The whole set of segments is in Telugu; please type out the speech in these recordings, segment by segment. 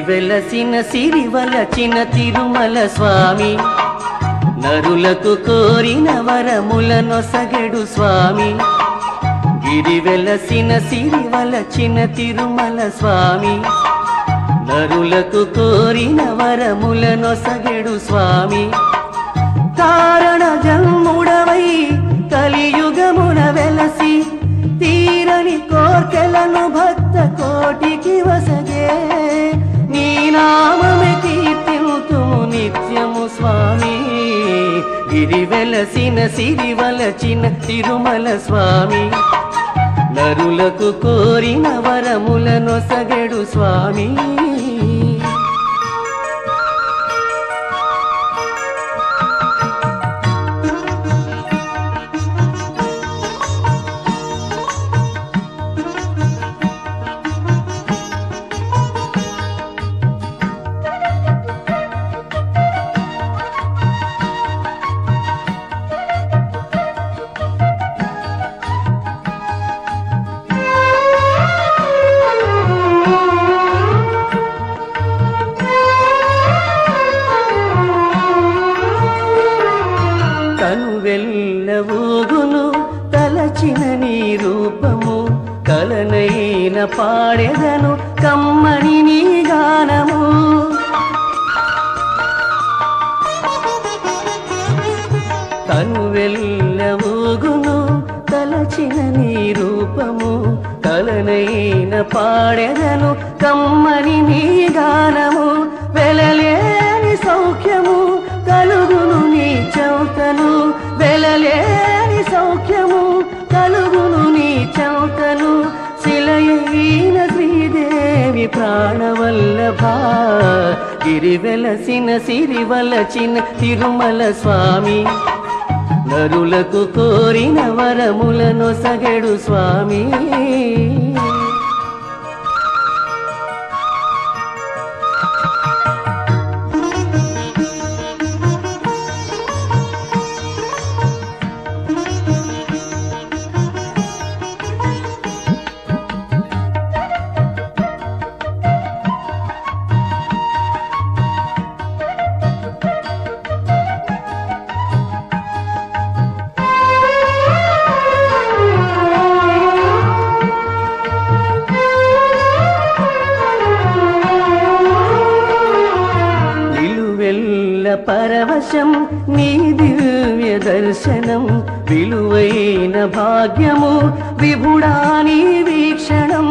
వెలసిన సిరివలచిన తిరుమల స్వామి నరులకు కోరిన వరముల నొసగెడు స్వామి గిరి వెలసిన సిరివలచిన తిరుమల స్వామి నరులకు కోరిన వరముల నొసగెడు స్వామి కారణ జన్ముడవై కలియుగమున వెలసి తీరని కోర్కెలను భక్త కోటికి వసగే నీ నామమే కీర్తింతుము నిత్యము స్వామి గిరి వెలసిన సిరివలచిన తిరుమల స్వామి నరులకు కోరిన వరములను సగడు స్వామి కను వెళ్ళవూగును తలచిన నీ రూపము కలనైన పాడెదను కమ్మని నీ గానము కను వెళ్ళవూగును తలచిన నీ రూపము కలనైన పాడెదను కమ్మని నీ గానము వెలలేని సౌఖ్యము కలుగును నీ చౌతను వెలలేని సౌఖ్యము కలుగును నీ చౌతను శిలయైన శ్రీదేవి ప్రాణవల్లభ గిరి వెలసిన సిరివలచిన తిరుమల స్వామి నరులకు కోరిన వరములను సగడు స్వామి నిలువెల్ల పరవశం నీ దివ్య దర్శనం విలువైన భాగ్యము విభుడాని వీక్షణం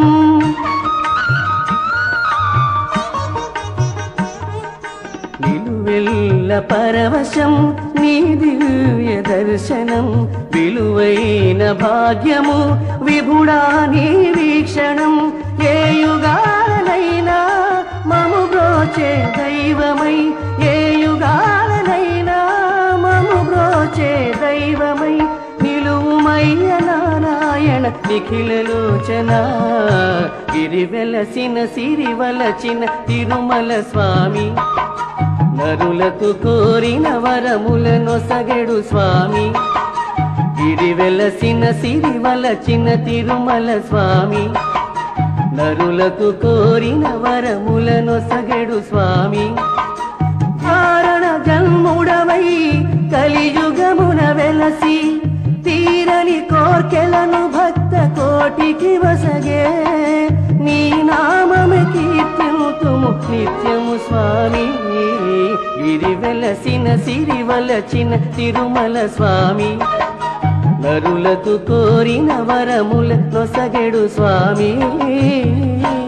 నిలువెల్ల పరవశం నీ దివ్య దర్శనం విలువైన భాగ్యము విభుడాని వీక్షణం ఏ యుగాలనైనా మము బ్రోచే దైవమై ఏ యుగాలనైనా మము బ్రోచే దైవమై నిలువుమయ్య నారాయణ నిఖిలలోచన గిరి వెలసిన సిరివలచిన తిరుమల స్వామి నరులకు కోరిన వరములను సగడు స్వామి గిరి వెలసిన సిరివలచిన తిరుమల స్వామి నరులకు కోరిన వరములను సగడు స్వామి కారణ జన్ముడవై కలియుగమున వెలసి తీరని కోర్కెలను భక్త కోటికి వసగే నీ నామము కీర్తిముతుము నిత్యము స్వామి గిరి వెలసిన సిరివలచిన తిరుమల స్వామి నరులకు కోరిన వరముల నొసగెడు స్వామి